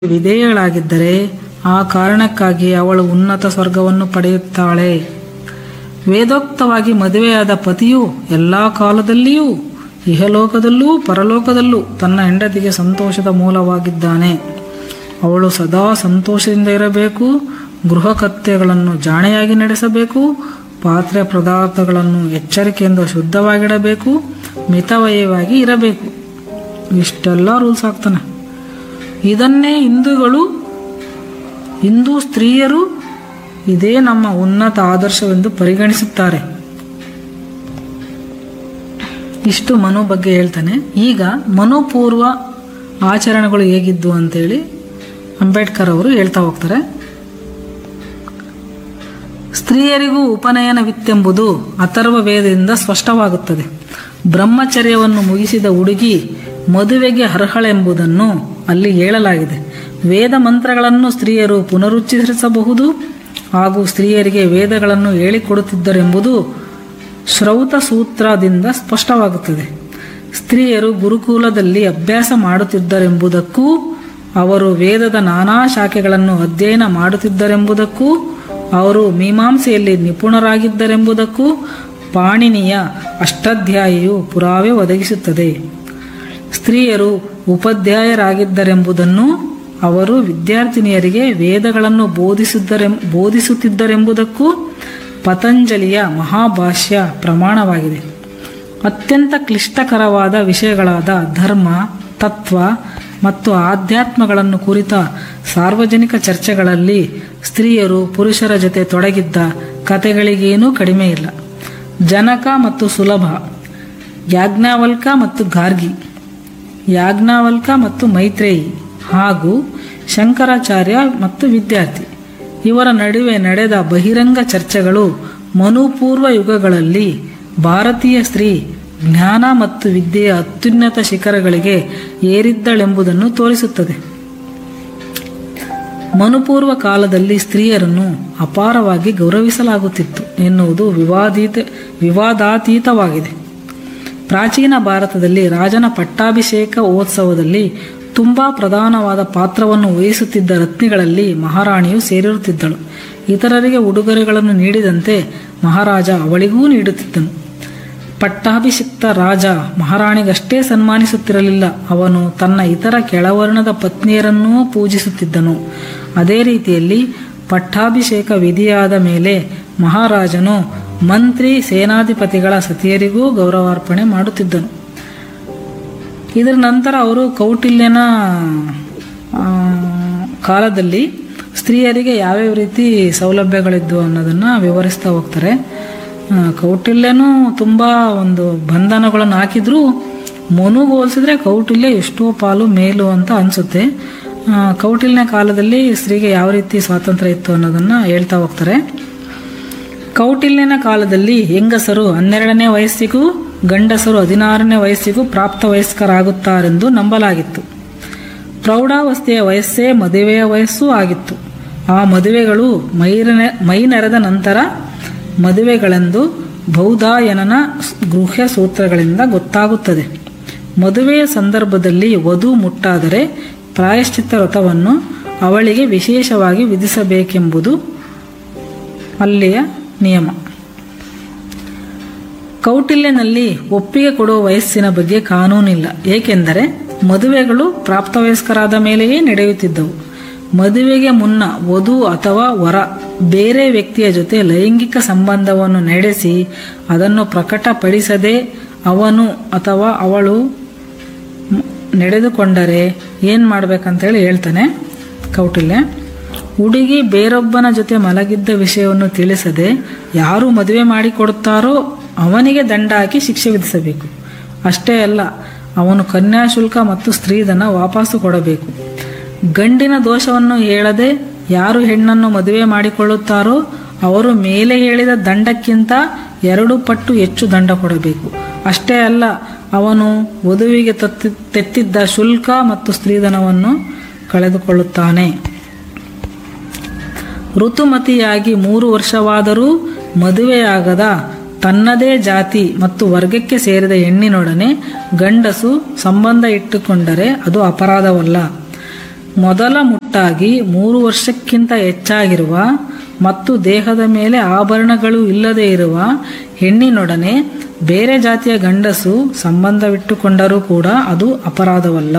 ವಿಧೇಯಳಾಗಿದ್ದರೆ ಆ ಕಾರಣಕ್ಕಾಗಿ ಅವಳು ಉನ್ನತ ಸ್ವರ್ಗವನ್ನು ಪಡೆಯುತ್ತಾಳೆ ವೇದೋಕ್ತವಾಗಿ ಮದುವೆಯಾದ ಪತಿಯು ಎಲ್ಲ ಕಾಲದಲ್ಲಿಯೂ ಇಹಲೋಕದಲ್ಲೂ ಪರಲೋಕದಲ್ಲೂ ತನ್ನ ಹೆಂಡತಿಗೆ ಸಂತೋಷದ ಮೂಲವಾಗಿದ್ದಾನೆ ಅವಳು ಸದಾ ಸಂತೋಷದಿಂದ ಇರಬೇಕು ಗೃಹ ಕತ್ಯಗಳನ್ನು ಜಾಣೆಯಾಗಿ ನಡೆಸಬೇಕು ಪಾತ್ರೆ ಪದಾರ್ಥಗಳನ್ನು ಎಚ್ಚರಿಕೆಯಿಂದ ಶುದ್ಧವಾಗಿಡಬೇಕು ಮಿತವ್ಯಯವಾಗಿ ಇರಬೇಕು ಇಷ್ಟೆಲ್ಲ ರೂಲ್ಸ್ ಆಗ್ತಾನೆ ಇದನ್ನೇ ಹಿಂದೂಗಳು ಹಿಂದೂ ಸ್ತ್ರೀಯರು ಇದೇ ನಮ್ಮ ಉನ್ನತ ಆದರ್ಶವೆಂದು ಪರಿಗಣಿಸುತ್ತಾರೆ ಇಷ್ಟು ಮನು ಬಗ್ಗೆ ಹೇಳ್ತಾನೆ ಈಗ ಮನುಪೂರ್ವ ಆಚರಣೆಗಳು ಹೇಗಿದ್ದು ಅಂತೇಳಿ ಅಂಬೇಡ್ಕರ್ ಅವರು ಹೇಳ್ತಾ ಹೋಗ್ತಾರೆ ಸ್ತ್ರೀಯರಿಗೂ ಉಪನಯನವಿತ್ತೆಂಬುದು ಅಥರ್ವ ವೇದದಿಂದ ಸ್ಪಷ್ಟವಾಗುತ್ತದೆ ಬ್ರಹ್ಮಚರ್ಯವನ್ನು ಮುಗಿಸಿದ ಹುಡುಗಿ ಮದುವೆಗೆ ಅರ್ಹಳೆಂಬುದನ್ನು ಅಲ್ಲಿ ಹೇಳಲಾಗಿದೆ ವೇದ ಮಂತ್ರಗಳನ್ನು ಸ್ತ್ರೀಯರು ಪುನರುಚ್ಚರಿಸಬಹುದು ಹಾಗೂ ಸ್ತ್ರೀಯರಿಗೆ ವೇದಗಳನ್ನು ಹೇಳಿಕೊಡುತ್ತಿದ್ದರೆಂಬುದು ಶ್ರೌತ ಸೂತ್ರದಿಂದ ಸ್ಪಷ್ಟವಾಗುತ್ತದೆ ಸ್ತ್ರೀಯರು ಗುರುಕುಲದಲ್ಲಿ ಅಭ್ಯಾಸ ಮಾಡುತ್ತಿದ್ದರೆಂಬುದಕ್ಕೂ ಅವರು ವೇದದ ನಾನಾ ಶಾಖೆಗಳನ್ನು ಅಧ್ಯಯನ ಮಾಡುತ್ತಿದ್ದರೆಂಬುದಕ್ಕೂ ಅವರು ಮೀಮಾಂಸೆಯಲ್ಲಿ ನಿಪುಣರಾಗಿದ್ದರೆಂಬುದಕ್ಕೂ ಪಾಣಿನಿಯ ಅಷ್ಟಾಧ್ಯಾಯಿಯು ಪುರಾವೆ ಒದಗಿಸುತ್ತದೆ ಸ್ತ್ರೀಯರು ಉಪಾಧ್ಯಾಯರಾಗಿದ್ದರೆಂಬುದನ್ನು ಅವರು ವಿದ್ಯಾರ್ಥಿನಿಯರಿಗೆ ವೇದಗಳನ್ನು ಬೋಧಿಸಿದ್ದರೆ ಬೋಧಿಸುತ್ತಿದ್ದರೆಂಬುದಕ್ಕೂ ಪತಂಜಲಿಯ ಮಹಾಭಾಷ್ಯ ಪ್ರಮಾಣವಾಗಿದೆ ಅತ್ಯಂತ ಕ್ಲಿಷ್ಟಕರವಾದ ವಿಷಯಗಳಾದ ಧರ್ಮ ತತ್ವ ಮತ್ತು ಆಧ್ಯಾತ್ಮಗಳನ್ನು ಕುರಿತ ಸಾರ್ವಜನಿಕ ಚರ್ಚೆಗಳಲ್ಲಿ ಸ್ತ್ರೀಯರು ಪುರುಷರ ಜೊತೆ ತೊಡಗಿದ್ದ ಕತೆಗಳಿಗೇನೂ ಕಡಿಮೆ ಇಲ್ಲ ಜನಕ ಮತ್ತು ಸುಲಭ ಯಾಜ್ಞಾವಲ್ಕ ಮತ್ತು ಗಾರ್ಗಿ ಯಾಜ್ಞಾವಲ್ಕ ಮತ್ತು ಮೈತ್ರೇಯಿ ಹಾಗೂ ಶಂಕರಾಚಾರ್ಯ ಮತ್ತು ವಿದ್ಯಾರ್ಥಿ ಇವರ ನಡುವೆ ನಡೆದ ಬಹಿರಂಗ ಚರ್ಚೆಗಳು ಮನುಪೂರ್ವ ಯುಗಗಳಲ್ಲಿ ಭಾರತೀಯ ಸ್ತ್ರೀ ಜ್ಞಾನ ಮತ್ತು ವಿದ್ಯೆಯ ಅತ್ಯುನ್ನತ ಶಿಖರಗಳಿಗೆ ಏರಿದ್ದಳೆಂಬುದನ್ನು ತೋರಿಸುತ್ತದೆ ಮನುಪೂರ್ವ ಕಾಲದಲ್ಲಿ ಸ್ತ್ರೀಯರನ್ನು ಅಪಾರವಾಗಿ ಗೌರವಿಸಲಾಗುತ್ತಿತ್ತು ಎನ್ನುವುದು ವಿವಾದೀತ ವಿವಾದಾತೀತವಾಗಿದೆ ಪ್ರಾಚೀನ ಭಾರತದಲ್ಲಿ ರಾಜನ ಪಟ್ಟಾಭಿಷೇಕ ಉತ್ಸವದಲ್ಲಿ ತುಂಬಾ ಪ್ರಧಾನವಾದ ಪಾತ್ರವನ್ನು ವಹಿಸುತ್ತಿದ್ದ ರತ್ನಿಗಳಲ್ಲಿ ಮಹಾರಾಣಿಯು ಸೇರಿರುತ್ತಿದ್ದಳು ಇತರರಿಗೆ ಉಡುಗೊರೆಗಳನ್ನು ನೀಡಿದಂತೆ ಮಹಾರಾಜ ಅವಳಿಗೂ ನೀಡುತ್ತಿದ್ದನು ಪಟ್ಟಾಭಿಷಿಕ್ತ ರಾಜ ಮಹಾರಾಣಿಗಷ್ಟೇ ಸನ್ಮಾನಿಸುತ್ತಿರಲಿಲ್ಲ ಅವನು ತನ್ನ ಇತರ ಕೆಳವರ್ಣದ ಪತ್ನಿಯರನ್ನೂ ಪೂಜಿಸುತ್ತಿದ್ದನು ಅದೇ ರೀತಿಯಲ್ಲಿ ಪಟ್ಟಾಭಿಷೇಕ ವಿಧಿಯಾದ ಮೇಲೆ ಮಹಾರಾಜನು ಮಂತ್ರಿ ಸೇನಾಧಿಪತಿಗಳ ಸತಿಯರಿಗೂ ಗೌರವಾರ್ಪಣೆ ಮಾಡುತ್ತಿದ್ದನು ಇದರ ನಂತರ ಅವರು ಕೌಟಿಲ್ಯನ ಆ, ಕಾಲದಲ್ಲಿ ಸ್ತ್ರೀಯರಿಗೆ ಯಾವ್ಯಾವ ರೀತಿ ಸೌಲಭ್ಯಗಳಿದ್ವು ಅನ್ನೋದನ್ನು ವಿವರಿಸ್ತಾ ಹೋಗ್ತಾರೆ ಆ, ಕೌಟಿಲ್ಯನೂ ತುಂಬ ಒಂದು ಬಂಧನಗಳನ್ನು ಹಾಕಿದ್ರು ಮನುಗೆ ಹೋಲಿಸಿದ್ರೆ ಕೌಟಿಲ್ಯ ಎಷ್ಟೋ ಪಾಲು ಮೇಲು ಅಂತ ಅನಿಸುತ್ತೆ ಕೌಟಿಲ್ಯನ ಕಾಲದಲ್ಲಿ ಸ್ತ್ರೀಗೆ ಯಾವ ರೀತಿ ಸ್ವಾತಂತ್ರ್ಯ ಇತ್ತು ಅನ್ನೋದನ್ನು ಹೇಳ್ತಾ ಹೋಗ್ತಾರೆ ಕೌಟಿಲ್ಯನ ಕಾಲದಲ್ಲಿ ಹೆಂಗಸರು ಹನ್ನೆರಡನೇ ವಯಸ್ಸಿಗೂ ಗಂಡಸರು ಹದಿನಾರನೇ ವಯಸ್ಸಿಗೂ ಪ್ರಾಪ್ತ ವಯಸ್ಕರಾಗುತ್ತಾರೆಂದು ನಂಬಲಾಗಿತ್ತು ಪ್ರೌಢಾವಸ್ಥೆಯ ವಯಸ್ಸೇ ಮದುವೆಯ ವಯಸ್ಸೂ ಆಗಿತ್ತು ಆ ಮದುವೆಗಳು ಮೈರನೆ ಮೈನೆರೆದ ನಂತರ ಮದುವೆಗಳೆಂದು ಬೌಧಾಯನನ ಗೃಹ್ಯ ಸೂತ್ರಗಳಿಂದ ಗೊತ್ತಾಗುತ್ತದೆ ಮದುವೆಯ ಸಂದರ್ಭದಲ್ಲಿ ವಧು ಮುಟ್ಟಾದರೆ ಪ್ರಾಯಶ್ಚಿತ್ತ ವ್ರತವನ್ನು ಅವಳಿಗೆ ವಿಶೇಷವಾಗಿ ವಿಧಿಸಬೇಕೆಂಬುದು ಅಲ್ಲಿಯ ನಿಯಮ ಕೌಟಿಲ್ಯನಲ್ಲಿ ಒಪ್ಪಿಗೆ ಕೊಡುವ ವಯಸ್ಸಿನ ಬಗ್ಗೆ ಕಾನೂನಿಲ್ಲ ಏಕೆಂದರೆ ಮದುವೆಗಳು ಪ್ರಾಪ್ತವಯಸ್ಕರಾದ ಮೇಲೆಯೇ ನಡೆಯುತ್ತಿದ್ದವು ಮದುವೆಗೆ ಮುನ್ನ ವಧು ಅಥವಾ ವರ ಬೇರೆ ವ್ಯಕ್ತಿಯ ಜೊತೆ ಲೈಂಗಿಕ ಸಂಬಂಧವನ್ನು ನಡೆಸಿ ಅದನ್ನು ಪ್ರಕಟಪಡಿಸದೆ ಅವನು ಅಥವಾ ಅವಳು ಮ್- ನಡೆದುಕೊಂಡರೆ ಏನು ಮಾಡ್ಬೇಕಂತೇಳಿ ಹೇಳ್ತಾನೆ ಕೌಟಿಲ್ಯ ಹುಡುಗಿ ಬೇರೊಬ್ಬನ ಜೊತೆ ಮಲಗಿದ್ದ ವಿಷಯವನ್ನು ತಿಳಿಸದೆ ಯಾರು ಮದುವೆ ಮಾಡಿಕೊಡುತ್ತಾರೋ ಅವನಿಗೆ ದಂಡ ಹಾಕಿ ಶಿಕ್ಷೆ ವಿಧಿಸಬೇಕು ಅಷ್ಟೇ ಅಲ್ಲ ಅವನು ಕನ್ಯಾಶುಲ್ಕ ಮತ್ತು ಸ್ತ್ರೀಧನ ವಾಪಸ್ಸು ಕೊಡಬೇಕು ಗಂಡಿನ ದೋಷವನ್ನು ಹೇಳದೆ ಯಾರು ಹೆಣ್ಣನ್ನು ಮದುವೆ ಮಾಡಿಕೊಳ್ಳುತ್ತಾರೋ ಅವರು ಮೇಲೆ ಹೇಳಿದ ದಂಡಕ್ಕಿಂತ ಎರಡು ಪಟ್ಟು ಹೆಚ್ಚು ದಂಡ ಕೊಡಬೇಕು ಅಷ್ಟೇ ಅಲ್ಲ ಅವನು ವಧುವಿಗೆ ತತ್ತಿ ತೆತ್ತಿದ್ದ ಶುಲ್ಕ ಮತ್ತು ಸ್ತ್ರೀಧನವನ್ನು ಕಳೆದುಕೊಳ್ಳುತ್ತಾನೆ ಋತುಮತಿಯಾಗಿ ಮೂರು ವರ್ಷವಾದರೂ ಮದುವೆಯಾಗದ ತನ್ನದೇ ಜಾತಿ ಮತ್ತು ವರ್ಗಕ್ಕೆ ಸೇರಿದ ಹೆಣ್ಣಿನೊಡನೆ ಗಂಡಸು ಸಂಬಂಧ ಇಟ್ಟುಕೊಂಡರೆ ಅದು ಅಪರಾಧವಲ್ಲ ಮೊದಲ ಮುಟ್ಟಾಗಿ ಮೂರು ವರ್ಷಕ್ಕಿಂತ ಹೆಚ್ಚಾಗಿರುವ ಮತ್ತು ದೇಹದ ಮೇಲೆ ಆಭರಣಗಳು ಇಲ್ಲದೆ ಇರುವ ಹೆಣ್ಣಿನೊಡನೆ ಬೇರೆ ಜಾತಿಯ ಗಂಡಸು ಸಂಬಂಧವಿಟ್ಟುಕೊಂಡರೂ ಕೂಡ ಅದು ಅಪರಾಧವಲ್ಲ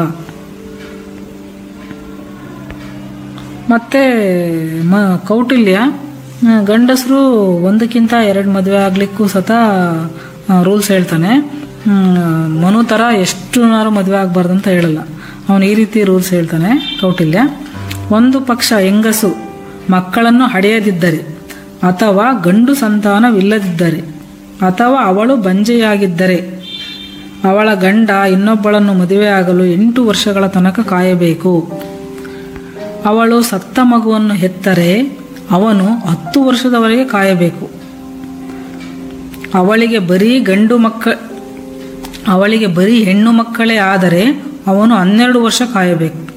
ಮತ್ತೆ ಮ ಕೌಟಿಲ್ಯ ಆ, ಗಂಡಸರು ಒಂದಕ್ಕಿಂತ ಎರಡು ಮದುವೆ ಆಗ್ಲಿಕ್ಕೂ ಸತ ರೂಲ್ಸ್ ಹೇಳ್ತಾನೆ ಹ್ಮ್, ಮನು ಥರ ಎಷ್ಟು ನಾರು ಮದುವೆ ಆಗಬಾರ್ದು ಅಂತ ಹೇಳಲ್ಲ ಅವನು ಈ ರೀತಿ ರೂಲ್ಸ್ ಹೇಳ್ತಾನೆ ಕೌಟಿಲ್ಯ ಒಂದು ಪಕ್ಷ ಹೆಂಗಸು ಮಕ್ಕಳನ್ನು ಹಡೆಯದಿದ್ದರೆ ಅಥವಾ ಗಂಡು ಸಂತಾನವಿಲ್ಲದಿದ್ದರೆ ಅಥವಾ ಅವಳು ಬಂಜೆಯಾಗಿದ್ದರೆ ಅವಳ ಗಂಡ ಇನ್ನೊಬ್ಬಳನ್ನು ಮದುವೆಯಾಗಲು ಎಂಟು ವರ್ಷಗಳ ತನಕ ಕಾಯಬೇಕು ಅವಳು ಸತ್ತ ಮಗುವನ್ನು ಹೆತ್ತರೆ ಅವನು ಹತ್ತು ವರ್ಷದವರೆಗೆ ಕಾಯಬೇಕು ಅವಳಿಗೆ ಬರೀ ಗಂಡು ಮಕ್ಕ ಅವಳಿಗೆ ಬರೀ ಹೆಣ್ಣು ಮಕ್ಕಳೇ ಆದರೆ ಅವನು ಹನ್ನೆರಡು ವರ್ಷ ಕಾಯಬೇಕು